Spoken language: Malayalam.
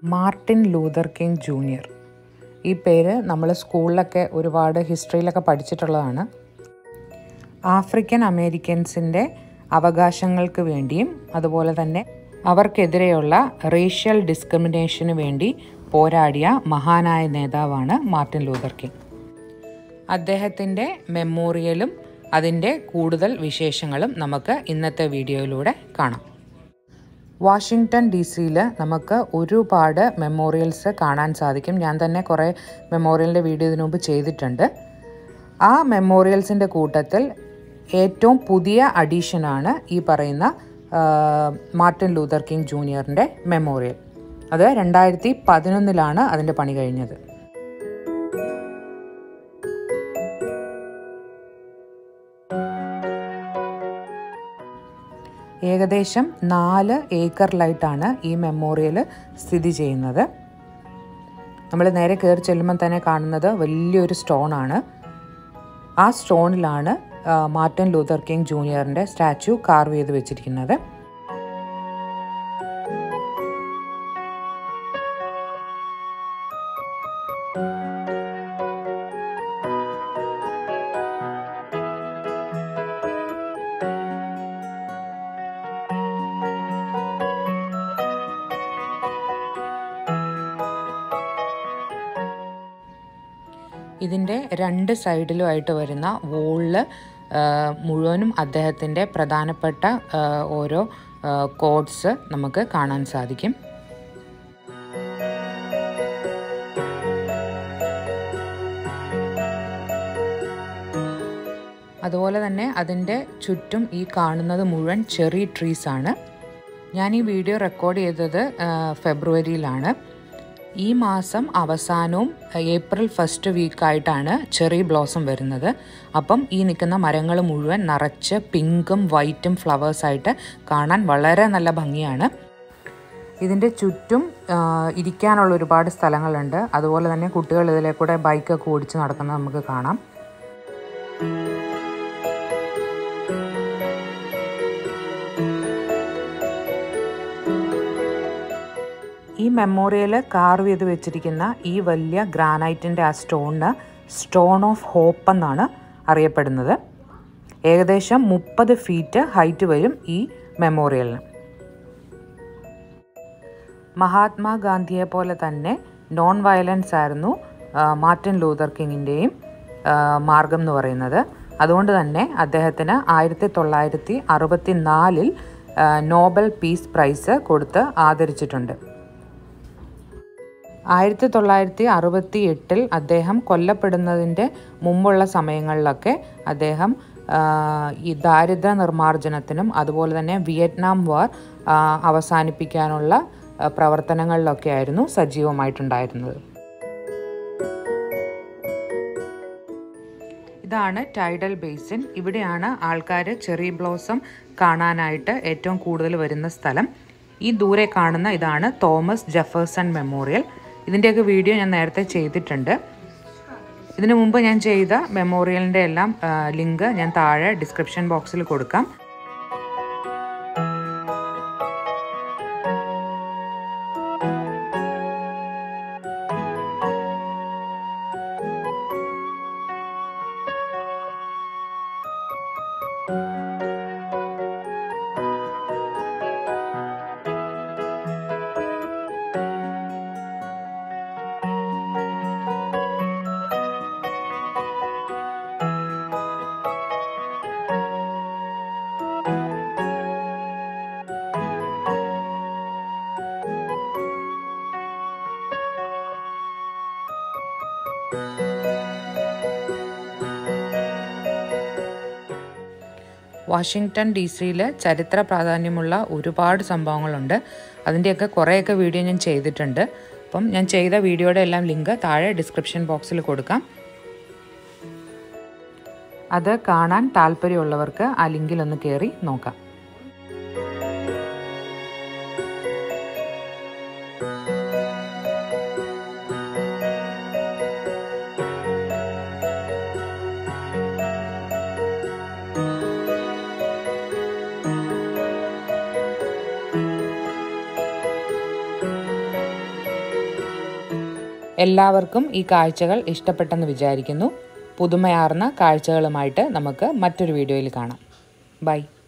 മാർട്ടിൻ ലൂതർ കിങ് ജൂനിയർ ഈ പേര് നമ്മൾ സ്കൂളിലൊക്കെ ഒരുപാട് ഹിസ്റ്ററിയിലൊക്കെ പഠിച്ചിട്ടുള്ളതാണ് ആഫ്രിക്കൻ അമേരിക്കൻസിൻ്റെ അവകാശങ്ങൾക്ക് വേണ്ടിയും അതുപോലെ തന്നെ അവർക്കെതിരെയുള്ള റേഷ്യൽ ഡിസ്ക്രിമിനേഷന് വേണ്ടി പോരാടിയ മഹാനായ നേതാവാണ് മാർട്ടിൻ ലൂതർ കിങ് അദ്ദേഹത്തിൻ്റെ മെമ്മോറിയലും അതിൻ്റെ കൂടുതൽ വിശേഷങ്ങളും നമുക്ക് ഇന്നത്തെ വീഡിയോയിലൂടെ കാണാം വാഷിങ്ടൺ ഡി സിയിൽ നമുക്ക് ഒരുപാട് മെമ്മോറിയൽസ് കാണാൻ സാധിക്കും ഞാൻ തന്നെ കുറേ മെമ്മോറിയലിൻ്റെ വീഡിയോ ഇതിനു മുമ്പ് ചെയ്തിട്ടുണ്ട് ആ മെമ്മോറിയൽസിൻ്റെ കൂട്ടത്തിൽ ഏറ്റവും പുതിയ അഡീഷനാണ് ഈ പറയുന്ന ആ, മാർട്ടിൻ ലൂതർ കിങ് ജൂനിയറിൻ്റെ മെമ്മോറിയൽ അത് രണ്ടായിരത്തി പതിനൊന്നിലാണ് അതിൻ്റെ പണി കഴിഞ്ഞത് ഏകദേശം നാല് ഏക്കറിലായിട്ടാണ് ഈ മെമ്മോറിയൽ സ്ഥിതി ചെയ്യുന്നത് നമ്മൾ നേരെ കയറി ചെല്ലുമ്പോൾ തന്നെ കാണുന്നത് വലിയൊരു സ്റ്റോൺ ആണ് ആ സ്റ്റോണിലാണ് ആ, മാർട്ടിൻ ലൂതർ കിങ് ജൂനിയറിൻ്റെ സ്റ്റാച്ചു കാർവ് ചെയ്ത് വെച്ചിരിക്കുന്നത് ഇതിൻ്റെ രണ്ട് സൈഡിലുമായിട്ട് വരുന്ന വോളിൽ മുഴുവനും അദ്ദേഹത്തിൻ്റെ പ്രധാനപ്പെട്ട ആ, ഓരോ കോഡ്സ് നമുക്ക് കാണാൻ സാധിക്കും അതുപോലെ തന്നെ അതിൻ്റെ ചുറ്റും ഈ കാണുന്നത് മുഴുവൻ ചെറി ട്രീസ് ആണ് ഞാൻ ഈ വീഡിയോ റെക്കോർഡ് ചെയ്തത് ആ, ഫെബ്രുവരിയിലാണ് ഈ മാസം അവസാനവും ഏപ്രിൽ ഫസ്റ്റ് വീക്കായിട്ടാണ് ചെറി ബ്ലോസം വരുന്നത് അപ്പം ഈ നിൽക്കുന്ന മരങ്ങൾ മുഴുവൻ നിറച്ച് പിങ്കും വൈറ്റും ഫ്ലവേഴ്സായിട്ട് കാണാൻ വളരെ നല്ല ഭംഗിയാണ് ഇതിൻ്റെ ചുറ്റും ആ, ഇരിക്കാനുള്ള ഒരുപാട് സ്ഥലങ്ങളുണ്ട് അതുപോലെ തന്നെ കുട്ടികൾ ഇതിലെ കൂടെ ബൈക്കൊക്കെ ഓടിച്ച് നടക്കുന്നത് നമുക്ക് കാണാം ഈ മെമ്മോറിയൽ കാർവ് ചെയ്ത് വെച്ചിരിക്കുന്ന ഈ വലിയ ഗ്രാനൈറ്റിൻ്റെ ആ സ്റ്റോണിന് സ്റ്റോൺ ഓഫ് ഹോപ്പ് എന്നാണ് അറിയപ്പെടുന്നത് ഏകദേശം മുപ്പത് ഫീറ്റ് ഹൈറ്റ് വരും ഈ മെമ്മോറിയലിന് മഹാത്മാഗാന്ധിയെ പോലെ തന്നെ നോൺ വയലൻസ് ആയിരുന്നു ആ, മാർട്ടിൻ ലൂതർ കിങ്ങിൻ്റെയും ആ, മാർഗം എന്ന് പറയുന്നത് അതുകൊണ്ട് തന്നെ അദ്ദേഹത്തിന് ആയിരത്തി തൊള്ളായിരത്തി അറുപത്തി നാലിൽ നോബൽ പീസ് പ്രൈസ് കൊടുത്ത് ആദരിച്ചിട്ടുണ്ട് ആയിരത്തി തൊള്ളായിരത്തി അറുപത്തി എട്ടിൽ അദ്ദേഹം കൊല്ലപ്പെടുന്നതിൻ്റെ മുമ്പുള്ള സമയങ്ങളിലൊക്കെ അദ്ദേഹം ആ, ഈ ദാരിദ്ര്യ നിർമ്മാർജ്ജനത്തിനും അതുപോലെ തന്നെ വിയറ്റ്നാം വാർ ആ, അവസാനിപ്പിക്കാനുള്ള ആ, പ്രവർത്തനങ്ങളിലൊക്കെ ആയിരുന്നു സജീവമായിട്ടുണ്ടായിരുന്നത് ഇതാണ് ടൈഡൽ ബേസിൻ ഇവിടെയാണ് ആൾക്കാർ ചെറി ബ്ലോസം കാണാനായിട്ട് ഏറ്റവും കൂടുതൽ വരുന്ന സ്ഥലം ഈ ദൂരെ കാണുന്ന ഇതാണ് തോമസ് ജെഫേഴ്സൺ മെമ്മോറിയൽ ഇതിൻ്റെയൊക്കെ വീഡിയോ ഞാൻ നേരത്തെ ചെയ്തിട്ടുണ്ട് ഇതിനു മുമ്പ് ഞാൻ ചെയ്ത മെമ്മോറിയലിൻ്റെ എല്ലാം ലിങ്ക് ഞാൻ താഴെ ഡിസ്ക്രിപ്ഷൻ ബോക്സിൽ കൊടുക്കാം വാഷിങ്ടൺ ഡി സിയിൽ ചരിത്ര പ്രാധാന്യമുള്ള ഒരുപാട് സംഭവങ്ങളുണ്ട് അതിൻ്റെയൊക്കെ കുറേയൊക്കെ വീഡിയോ ഞാൻ ചെയ്തിട്ടുണ്ട് അപ്പം ഞാൻ ചെയ്ത വീഡിയോയുടെ എല്ലാം ലിങ്ക് താഴെ ഡിസ്ക്രിപ്ഷൻ ബോക്സിൽ കൊടുക്കാം അത് കാണാൻ താല്പര്യമുള്ളവർക്ക് ആ ലിങ്കിൽ ഒന്ന് കയറി നോക്കാം എല്ലാവർക്കും ഈ കാഴ്ചകൾ ഇഷ്ടപ്പെട്ടെന്ന് വിചാരിക്കുന്നു പുതുമയാർന്ന കാഴ്ചകളുമായിട്ട് നമുക്ക് മറ്റൊരു വീഡിയോയിൽ കാണാം ബൈ